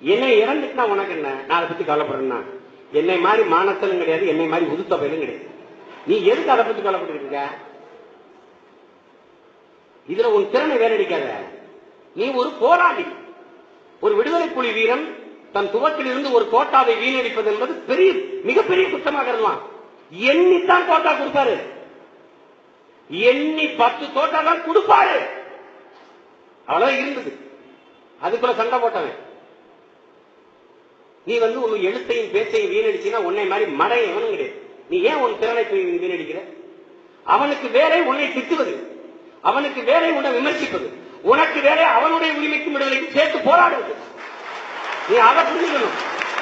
என்னை இறந்துட்டுனா உனக்கு என்ன நான் அதை பத்தி கவலைப்படுறேன்னா என்னை மாதிரி மானத்தலும் கிடையாது என்னை மாதிரி உதுத்தொகையிலும் கிடையாது நீ எதுக்கு அதை பத்தி கவலைப்பட்டு இருக்க இதுல உன் திறனை வேறடிக்காத நீ ஒரு போராளி ஒரு விடுதலை புலி வீரன் தன் துவக்கிலிருந்து ஒரு தோட்டாவை வீணடிப்பது என்பது பெரிய மிகப்பெரிய குற்றமாக இருக்கலாம் எண்ணித்தான் தோட்டா கொடுப்பாரு எண்ணி பத்து தோட்டா தான் கொடுப்பாரு அவ்வளவு இருந்தது அதுக்குள்ள சண்டை போட்டவன் நீ வந்து உன் எழுத்தையும் பேச்சையும் வீணடிச்சினா உன்னை மாதிரி மடை எவனும் கிடையாது நீ ஏன் உன் திறனை போய் வீணடிக்கிற அவனுக்கு வேலை உன்னை திட்டுவது அவனுக்கு வேலை உன்னை விமர்சிப்பது உனக்கு வேலை அவனுடைய உரிமைக்கும் விடுதலைக்கும் சேர்த்து போராடுவது நீ அதை புரிஞ்சுக்கணும்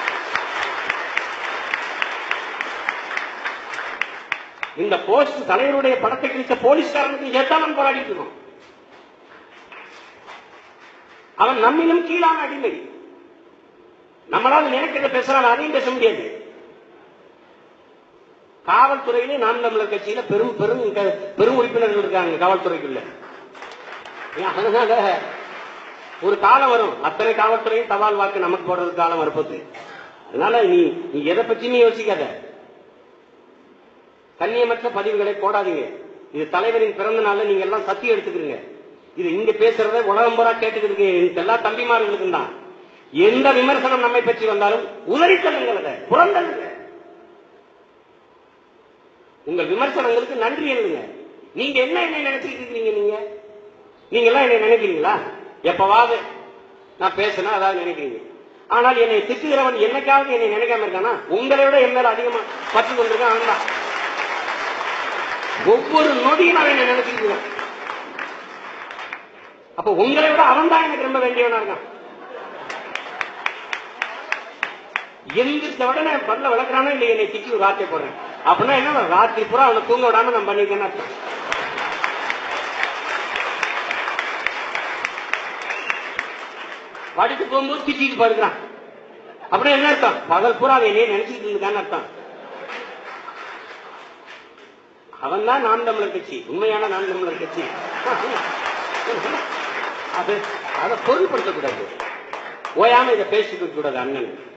இந்த போஸ்ட் தலைவருடைய படத்தை கிழிச்ச போலீஸ்காரனுக்கு ஏத்தாலும் போராடிட்டு இருக்கோம் அவன் நம்மிலும் கீழான அடிமை நம்மளால நினைக்கிறத பேசுறான் அதையும் பேச முடியாது காவல்துறையிலே நாம் தமிழர் கட்சியில பெரும் பெரும் க- பெரும் உறுப்பினர்கள் இருக்காங்க காவல்துறைக்குள்ள ஏன் அதனால ஒரு காலம் வரும் அத்தனை காவல்துறையும் தபால் வாக்கு நமக்கு போடுறது காலம் வரப்போகுது அதனால நீ நீ எதை பத்தி நீ யோசிக்காத கண்ணியமற்ற பதிவுகளை போடாதீங்க இது தலைவரின் பிறந்த நாள்ல நீங்க எல்லாம் சத்தி எடுத்துக்கிறீங்க இது இங்க பேசுறத உலகம் பூரா கேட்டுக்கிட்டு இருக்கு எல்லா தம்பிமார்களுக்கும் தான் எந்த விமர்சனம் நம்மை பற்றி வந்தாலும் உதறி தள்ளுங்கள் அதை புறந்தள்ளுங்க உங்கள் விமர்சனங்களுக்கு நன்றி எழுதுங்க நீங்க என்ன என்னை நினைச்சிட்டு இருக்கீங்க நீங்க நீங்க எல்லாம் என்னை நினைக்கிறீங்களா எப்பவாவது நான் பேசினா அதாவது நினைக்கிறீங்க ஆனால் என்னை திட்டுகிறவன் என்னைக்காவது என்னை நினைக்காம இருக்கானா உங்களை விட என் மேல அதிகமா பற்று கொண்டிருக்கான் அவன் தான் ஒவ்வொரு நொடியும் அவன் என்ன நினைச்சிட்டு அப்ப உங்களை விட அவன் தான் எனக்கு ரொம்ப வேண்டியவனா இருக்கான் எந்திரிச்ச உடனே பல்ல விளக்குறானோ இல்லை என்னை திட்டி ஒரு வார்த்தை போடுறேன் அப்படின்னா என்ன ராத்திரி பூரா அவனை தூங்க விடாம நான் பண்ணிருக்கேன்னு அர்த்தம் படுத்து போகும்போது திட்டிட்டு படுக்கிறான் அப்படின்னா என்ன அர்த்தம் பகல் பூரா அவன் என்னைய நினைச்சிட்டு இருக்கான்னு அர்த்தம் அவன் தான் நாம் தமிழர் கட்சி உண்மையான நாம் தமிழர் கட்சி அது அதை பொருள்படுத்தக்கூடாது ஓயாம இதை பேசிக்க கூடாது அண்ணன்